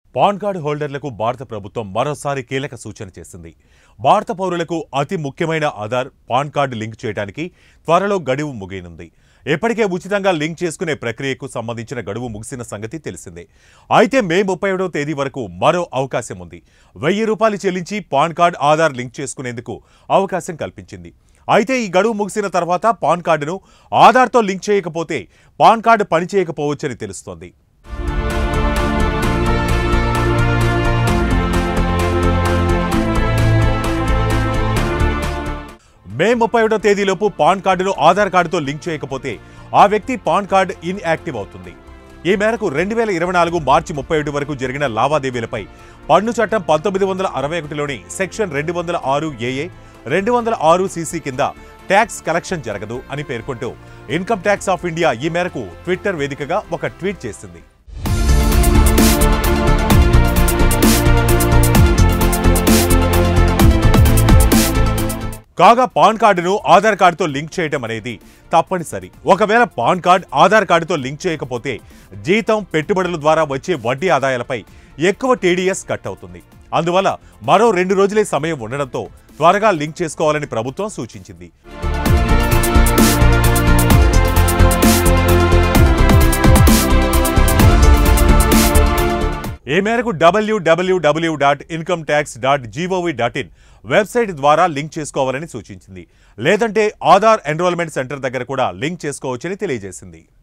pan card హోల్డర్లకు భారత ప్రభుత్వం మరోసారి కీలక సూచన చేసింది భారత పౌరులకు అతి ముఖ్యమైన ఆధార్ పాన్ కార్డు లింక్ చేయడానికి త్వరలో గడువు ముగియనుంది ఇప్పటికే ఉచితంగా లింక్ చేసుకునే ప్రక్రియకు సంబంధించిన గడువు ముగిసిన సంగతి తెలిసిందే అయితే మే ముప్పై ఏడవ తేదీ వరకు మరో అవకాశం ఉంది వెయ్యి రూపాయలు చెల్లించి పాన్ కార్డ్ ఆధార్ లింక్ చేసుకునేందుకు అవకాశం కల్పించింది అయితే ఈ గడువు ముగిసిన తర్వాత పాన్ కార్డును ఆధార్తో లింక్ చేయకపోతే పాన్ కార్డు పనిచేయకపోవచ్చని తెలుస్తోంది మే ముప్పై ఒకటో తేదీలోపు పాన్ కార్డును ఆధార్ కార్డుతో లింక్ చేయకపోతే ఆ వ్యక్తి పాన్ కార్డు ఇన్యాక్టివ్ అవుతుంది ఈ మేరకు రెండు వేల ఇరవై నాలుగు మార్చి ముప్పై ఒకటి వరకు జరిగిన లావాదేవీలపై పన్ను చట్టం పంతొమ్మిది వందల అరవై ఒకటిలోని సెక్షన్ రెండు వందల ఆరు ఏఏ రెండు వందల ఆరు సీసీ కింద ట్యాక్స్ కలెక్షన్ జరగదు అని పేర్కొంటూ ఇన్కమ్ ట్యాక్స్ ఆఫ్ ఇండియా ఈ మేరకు ట్విట్టర్ వేదికగా ఒక ట్వీట్ చేసింది కాగా పాన్ కార్డును ఆధార్ కార్డుతో లింక్ చేయటం అనేది తప్పనిసరి ఒకవేళ పాన్ కార్డ్ ఆధార్ కార్డుతో లింక్ చేయకపోతే జీతం పెట్టుబడుల ద్వారా వచ్చే వడ్డీ ఆదాయాలపై ఎక్కువ టీడీఎస్ కట్ అవుతుంది అందువల్ల మరో రెండు రోజులే సమయం ఉండడంతో త్వరగా లింక్ చేసుకోవాలని ప్రభుత్వం సూచించింది ఈ మేరకు W W W dot income tax dot G O V dot in website ద్వారా లింక్ చేసుకోవాలని సూచించింది లేదంటే ఆధార్ ఎన్రోల్మెంట్ సెంటర్ దగ్గర కూడా లింక్ చేసుకోవచ్చని తెలియజేసింది